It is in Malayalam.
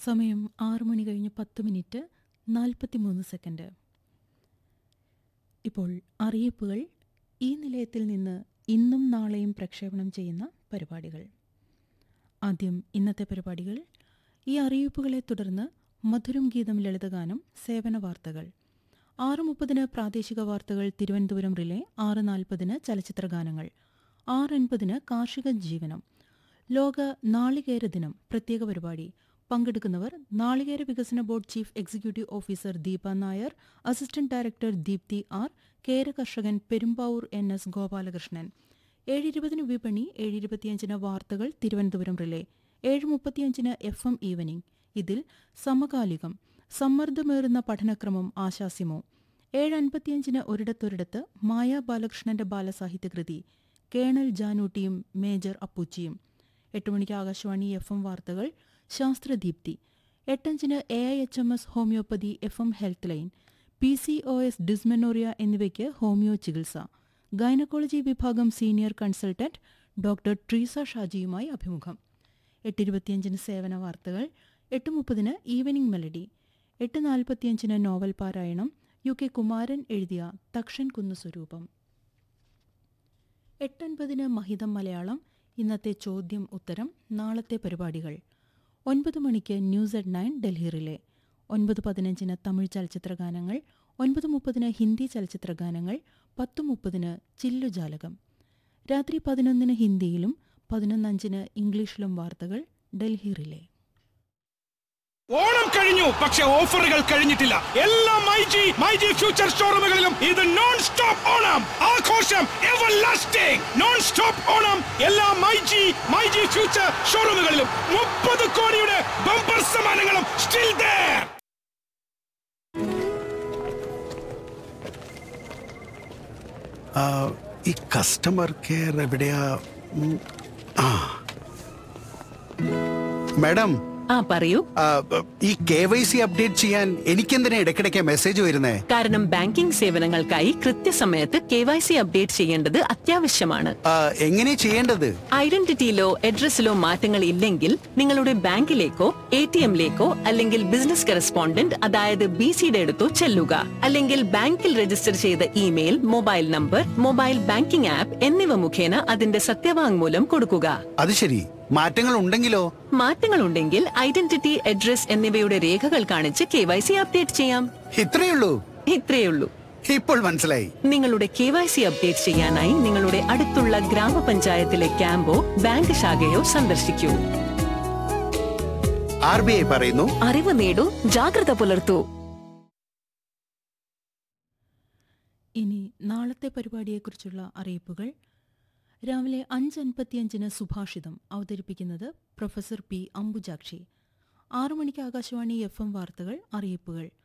സമയം ആറ് മണി കഴിഞ്ഞ് പത്ത് മിനിറ്റ് നാൽപ്പത്തിമൂന്ന് സെക്കൻഡ് ഇപ്പോൾ അറിയിപ്പുകൾ ഈ നിലയത്തിൽ നിന്ന് ഇന്നും നാളെയും പ്രക്ഷേപണം ചെയ്യുന്ന പരിപാടികൾ ആദ്യം ഇന്നത്തെ പരിപാടികൾ ഈ അറിയിപ്പുകളെ തുടർന്ന് മധുരം ഗീതം ലളിതഗാനം സേവന വാർത്തകൾ ആറ് മുപ്പതിന് പ്രാദേശിക വാർത്തകൾ തിരുവനന്തപുരം റിലേ ആറ് നാൽപ്പതിന് ചലച്ചിത്ര ഗാനങ്ങൾ ആറ് അൻപതിന് കാർഷിക ജീവനം ലോക നാളികേര ദിനം പ്രത്യേക പരിപാടി പങ്കെടുക്കുന്നവർ നാളികേര വികസന board chief executive officer Deepa Nair assistant director Deepthi R കേര കർഷകൻ പെരുമ്പാവൂർ എൻ എസ് ഗോപാലകൃഷ്ണൻ ഏഴ് ഇരുപതിന് വിപണി ഏഴ് ഇരുപത്തിയഞ്ചിന് വാർത്തകൾ തിരുവനന്തപുരം റിലേ ഏഴ് മുപ്പത്തിയഞ്ചിന് എഫ് എം ഈവനിംഗ് ഇതിൽ സമകാലികം സമ്മർദ്ദമേറുന്ന പഠനക്രമം ആശാസ്യമോ ഏഴ് അൻപത്തിയഞ്ചിന് ഒരിടത്തൊരിടത്ത് മായ ബാലകൃഷ്ണന്റെ ബാലസാഹിത്യകൃതി കേണൽ ജാനൂട്ടിയും മേജർ അപ്പൂച്ചിയും എട്ട് മണിക്ക് ആകാശവാണി എഫ് എം വാർത്തകൾ ശാസ്ത്രദീപ്തി എട്ടഞ്ചിന് A I H M S homoeopathy F M health line P C O S dysmenorrhoea എന്നിവയ്ക്ക് ഹോമിയോ ചികിത്സ ഗൈനക്കോളജി വിഭാഗം സീനിയർ കൺസൾട്ടന്റ് ഡോക്ടർ ട്രീസ ഷാജിയുമായി അഭിമുഖം എട്ട് ഇരുപത്തിയഞ്ചിന് സേവന വാർത്തകൾ എട്ട് മുപ്പതിന് ഈവനിംഗ് മെലഡി എട്ട് നാൽപ്പത്തിയഞ്ചിന് നോവൽ പാരായണം യു കെ കുമാരൻ എഴുതിയ തക്ഷൻ കുന്നു സ്വരൂപം എട്ടൻപതിന് മഹിതം മലയാളം ഇന്നത്തെ ചോദ്യം ഉത്തരം നാളത്തെ പരിപാടികൾ ഒൻപത് മണിക്ക് news at nine Delhi relay ഒൻപത് പതിനഞ്ചിന് തമിഴ് ചലച്ചിത്ര ഗാനങ്ങൾ ഒൻപത് മുപ്പതിന് ഹിന്ദി ചലച്ചിത്ര ഗാനങ്ങൾ പത്ത് മുപ്പതിന് ചില്ലുജാലകം രാത്രി പതിനൊന്നിന് ഹിന്ദിയിലും പതിനൊന്നഞ്ചിന് ഇംഗ്ലീഷിലും വാർത്തകൾ ഡൽഹി റിലേ ഓണം കഴിഞ്ഞു പക്ഷെ ഓഫറുകൾ കഴിഞ്ഞിട്ടില്ല എല്ലാ മൈജി മൈജി ഫ്യൂച്ചർ ഷോറൂമുകളിലും ഇത് നോൺ സ്റ്റോപ്പ് ഓണം ആഘോഷം ever lasting non stop Onam എല്ലാ മൈജി മൈജി ഫ്യൂച്ചർ ഷോറൂമുകളിലും മുപ്പത് കോടിയുടെ ബമ്പർ സമ്മാനങ്ങളും സ്റ്റിൽ there ആ, ഈ കസ്റ്റമർ കെയർ എവിടെയാ ഉം, ആ മാഡം ആ പറയൂ ആ, ഈ കെ വൈ സി അപ്ഡേറ്റ് ചെയ്യാൻ എനിക്കെന്തിനാ ഇടയ്ക്കിടയ്ക്ക് മെസ്സേജ് വരുന്നേ കാരണം ബാങ്കിംഗ് സേവനങ്ങൾക്കായി കൃത്യസമയത്ത് കെ വൈ സി അപ്ഡേറ്റ് ചെയ്യേണ്ടത് അത്യാവശ്യമാണ് ആ, എങ്ങനെ ചെയ്യേണ്ടത് ഐഡന്റിറ്റിയിലോ അഡ്രസ്സിലോ മാറ്റങ്ങൾ ഇല്ലെങ്കിൽ നിങ്ങളുടെ ബാങ്കിലേക്കോ എ ടി എമ്മിലേക്കോ അല്ലെങ്കിൽ ബിസിനസ് കറസ്പോണ്ടന്റ് അതായത് ബി സിയുടെ അടുത്തോ ചെല്ലുക അല്ലെങ്കിൽ ബാങ്കിൽ രജിസ്റ്റർ ചെയ്ത email mobile number mobile banking app എന്നിവ മുഖേന അതിന്റെ സത്യവാങ്മൂലം കൊടുക്കുക അത് ശരി മാറ്റങ്ങൾ ഉണ്ടെങ്കിലോ മാറ്റങ്ങൾ ഉണ്ടെങ്കിൽ ഐഡന്റിറ്റി അഡ്രസ് എന്നിവയുടെ രേഖകൾ കാണിച്ച് കെ വൈ സി അപ്ഡേറ്റ് ചെയ്യാം ഇത്രയുള്ളൂ ഇത്രയുള്ളൂ ഇപ്പോൾ മനസ്സിലായി നിങ്ങളുടെ കെ വൈ സി അപ്ഡേറ്റ് ചെയ്യാനായി നിങ്ങളുടെ അടുത്തുള്ള ഗ്രാമപഞ്ചായത്തിലെ ക്യാമ്പോ ബാങ്ക് ശാഖയോ സന്ദർശിക്കൂ ആർ ബി ഐ പറയുന്നു അറിവ് നേടൂ ജാഗ്രത പുലർത്തൂ ഇനി നാളത്തെ പരിപാടിയെക്കുറിച്ചുള്ള അറിയിപ്പുകൾ രാവിലെ അഞ്ച് അൻപത്തിയഞ്ചിന് സുഭാഷിതം അവതരിപ്പിക്കുന്നത് പ്രൊഫസർ പി അംബുജാക്ഷി ആറു മണിക്ക് ആകാശവാണി എഫ് എം വാർത്തകൾ അറിയിപ്പുകൾ